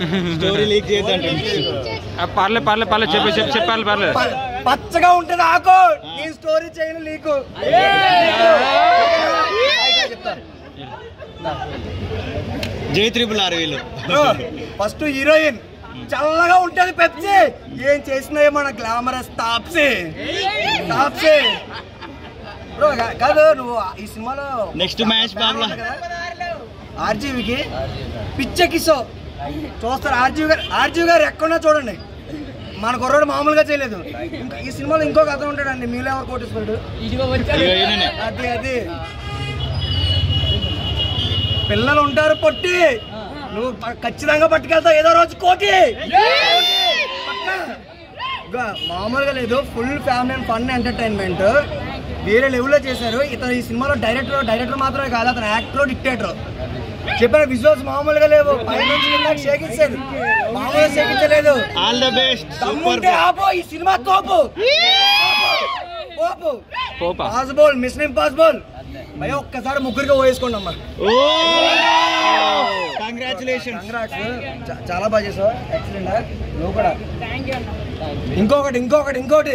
Story leak చేద్దాం ఆ, పర్లే పర్లే పర్లే చెప్పే చెప్పు చెప్పాలి పర్లేదు ప- పచ్చగా ఉంటుంది ఆకు నీ స్టోరీ చేయను నీకు జై త్రిపుల్ ఆర్ వీళ్ళు ఫస్ట్ హీరోయిన్ చల్లగా ఉంటది పెప్సీ ఏం చేసినా మన గ్లామరస్ తాప్సీ తాప్సీ బ్రో కా- కాదు నువ్వు ఈ సినిమాలో నెక్స్ట్ మ్యాచ్ బాబులా ఆర్జీవికి పిచ్చెక్కిసో చూస్తారు ఆర్జీవి గారు ఆర్జీవి గారు ఎక్కడున్నా చూడండి మన కుర్రాడు మామూలుగా చేయలేదు ఇంకా ఈ సినిమాలో ఇంకొక అతను ఉంటాడండి మీలో ఎవరు కోటేశ్వరుడు ఇగో ఈయననే. అది అది పిల్లలు ఉంటారు పొట్టి నువ్వు ప- ఖచ్చితంగా పట్టుకెళ్తావు ఏదో రోజు కోటి పక్కా. ఇంకా మామూలుగా లేదు full family and fun entertainment వేరే లెవెల్లో చేశారు ఇతను ఈ సినిమాలో డైరెక్టర్ డైరెక్టర్ మాత్రమే కాదు అతను యాక్టర్ డిక్టేటర్ చెప్పిన విజువల్స్ మామూలుగా లేవు పైనుంచి కిందకి షేకించారు మామూలుగా షేకించలేదు ఆల్ ద బెస్ట్ సూపర్ దమ్ముంటే ఆపో ఈ సినిమా తోపు పోపు పోపా పాసిబుల్ మిషన్ ఇంపాసిబుల్ భయ ఒక్కసారి ముగ్గురికి వేసుకోండి అమ్మా ఓ కంగ్రాచులేషన్ కంగ్రాట్స్ చా- చాలా బాగా చేసావు ఎక్సలెంట్ నువ్వు కూడా ఇంకొకటి ఇంకొకటి ఇంకోటి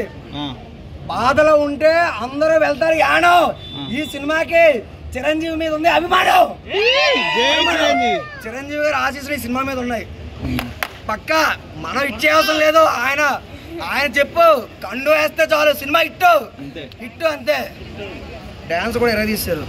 బాధలో ఉంటే అందరూ వెళ్తారు యానో ఈ సినిమాకి చిరంజీవి మీద ఉంది అభిమానం జై చిరంజీవి చిరంజీవి గారు ఆశీస్సులు ఈ సినిమా మీద ఉన్నాయి పక్క మనం ఇచ్చే అవసరం లేదు ఆయన ఆయన చెప్పు కండు వేస్తే చాలు సినిమా ఇట్టు అంతే. ఇట్టు అంతే డ్యాన్స్ కూడా ఎరగదీస్తారు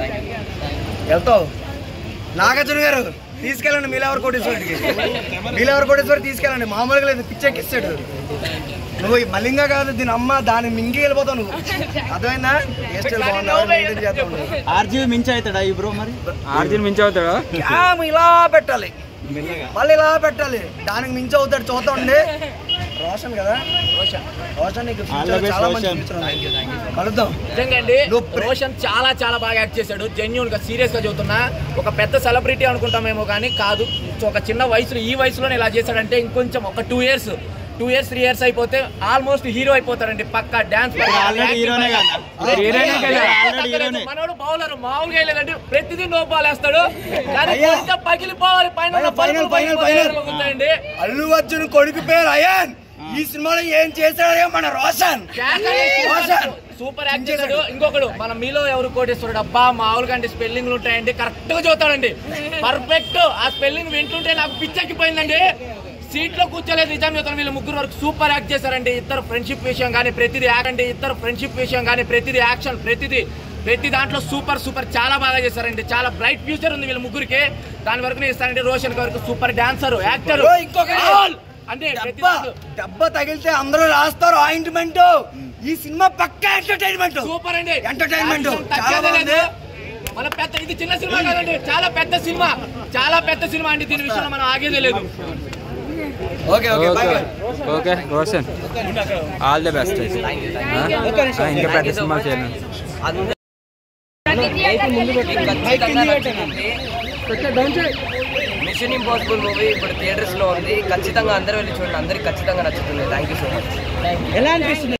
వెళ్తావు నాగార్జున గారు తీసుకెళ్ళండి మీలెవర్ కోటేశ్వరుడికి మీలెవర్ కోటేశ్వరి తీసుకెళ్ళండి మామూలుగా లేదు పిచ్చెక్కిస్తాడు నువ్వు ఈ మలింగా కాదు దీని అమ్మ దాన్ని మింగి వెళ్ళిపోతావు నువ్వు అర్థమైందా హెయిర్ స్టైల్ బాగుందా మెయింటైన్ చేస్తా ఉన్నావు ఆర్జీవి మించి అవుతాడా ఈ బ్రో మరి ఆర్జీని మించి అవుతాడా క్యామ్ ఇలా పెట్టాలి మెల్లగా మళ్ళీ ఇలా పెట్టాలి దానికి మించి అవుతాడు చూస్తా ఉండి రోషన్ కదా రోషన్ రోషన్ నీకు All future the best, చాలా మంచి రోషన్. future ఉంది. కలుద్దాం నిజంగా అండి నువ్వు ప్ర- రోషన్ చాలా చాలా బాగా యాక్ట్ చేశాడు జెన్యున్ గా సీరియస్ గా చెబుతున్నా ఒక పెద్ద సెలబ్రిటీ అనుకుంటామేమో కానీ కాదు సో ఒక చిన్న వయసులో ఈ వయసులోనే ఇలా చేశాడంటే ఇంకొంచెం ఒక two years two years three years అయిపోతే ఆల్మోస్ట్ హీరో అయిపోతాడండి పక్క డాన్స్ ఆల్రెడీ హీరోనే కదా హీరోనే కదా. ఆల్రెడీ హీరోనే మనోడు బౌలర్ మామూలుగా లేదండి ప్రతిదీ నో బాల్ వేస్తాడు కానీ అయ్యా. కొంచెం పగిలిపోవాలి పైన ఉన్న ఫైనల్, పరుపులు ఫైనల్, పగిలిపోతాయి ఫైనల్. అనుకుంటాయండి. అల్లు అర్జున్ కొడుకు పేరు అయాన్ ఈ సినిమాలో ఏం చేశాడో మన రోషన్ రోషన్ సూపర్ యాక్ట్ చేశాడు ఇంకొకడు మన మీలో ఎవరు కోటేశ్వరుడు అబ్బా మామూలుగా అండి స్పెల్లింగ్లు ఉంటాయండి కరెక్ట్ గా చదువుతాడండి పర్ఫెక్ట్ ఆ స్పెల్లింగ్ వింటుంటే నాకు పిచ్చెక్కిపోయిందండి సీట్ లో కూర్చోలేదు నిజం చెప్తాను వీళ్ళు ముగ్గురు వరకు సూపర్ యాక్ట్ చేశారండి ఇద్దరు ఫ్రెండ్షిప్ విషయం కానీ ప్రతిదీ యాక్ట్ అండి ఇద్దరు ఫ్రెండ్షిప్ విషయం కానీ ప్రతిదీ యాక్షన్ ప్రతిదీ ప్రతి దాంట్లో సూపర్ సూపర్ చాలా బాగా చేశారండి చాలా బ్రైట్ ఫ్యూచర్ ఉంది వీళ్ళ ముగ్గురికి దాని వరకు నేను ఇస్తానండి రోషన్ వరకు సూపర్ డాన్సర్ యాక్టర్ ఓ, ఇంకొకటి. అంటే ప్రతి దెబ్బ దాంట్లో దెబ్బ తగిలితే అందరూ రాస్తారు ఆయింట్మెంట్ ఈ సినిమా పక్క ఎంటర్టైన్మెంట్ సూపర్ అండి Entertainment. Action చాలా తగ్గేదే బాగుంది. లేదు. మన పెద్ద ఇది చిన్న సినిమా కాదండి చాలా పెద్ద సినిమా చాలా పెద్ద సినిమా అండి దీని విషయంలో మనం ఆగేదే లేదు okay okay bye bye okay Roshan all the best ఇంకా పెద్ద సినిమా చేయాలి మిషన్ ఇంపాసిబుల్ మూవీ ఇప్పుడు థియేటర్స్ లో ఉంది ఖచ్చితంగా అందరూ వెళ్ళి చూడండి అందరికి ఖచ్చితంగా నచ్చుతుంది థ్యాంక్ యూ సో మచ్ ఎలా అనిపిస్తుంది